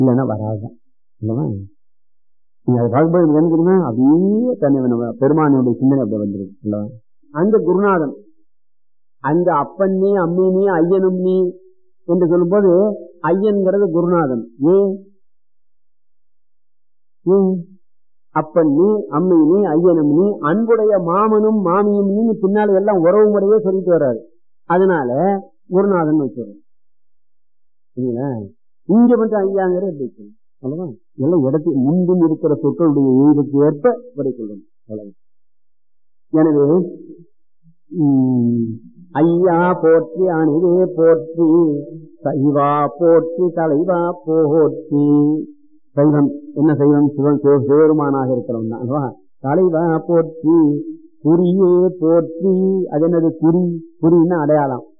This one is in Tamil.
இல்லைன்னா வராதுதான் இல்லவா நீங்க அதை பார்க்கும்போது எனக்கு என்ன தெரியுமா அப்படியே தன்னை நம்ம பெருமானுடைய சிந்தனை அப்படி வந்துருக்கு இல்லவா அந்த குருநாதன் அந்த அப்பன் நீ அம்மி நீ ஐயனும் நீ என்று சொல்லும்போது ஐயன்கிறது குருநாதன் ஏன் ஏன் அப்பன் நீ அம்மி நீ ஐயனும் நீ அன்புடைய மாமனும் மாமியும் நீ பின்னால எல்லாம் உறவு முறையே சொல்லிட்டு வர்றாரு அதனால குருநாதன் வச்சுறோம் சரிங்களா இங்க மட்டும் ஐயாங்கிற எப்படி சொல்லணும் அவ்வளவா எல்லாம் இடத்துக்கு முன்பின் இருக்கிற சொற்களுடைய எழுதுக்கு ஏற்ப விடை கொள்ளணும் அவ்வளவு எனவே உம், ஐயா போற்றி அணிவே போற்றி சைவா போற்றி தலைவா போற்றி சைவம் என்ன சைவம் சிவன் சிவ- சிவபெருமானாக இருக்கிறவன் தான் அல்லவா? தலைவா போற்றி குறியே போற்றி அது என்னது குறி குறின்னா அடையாளம்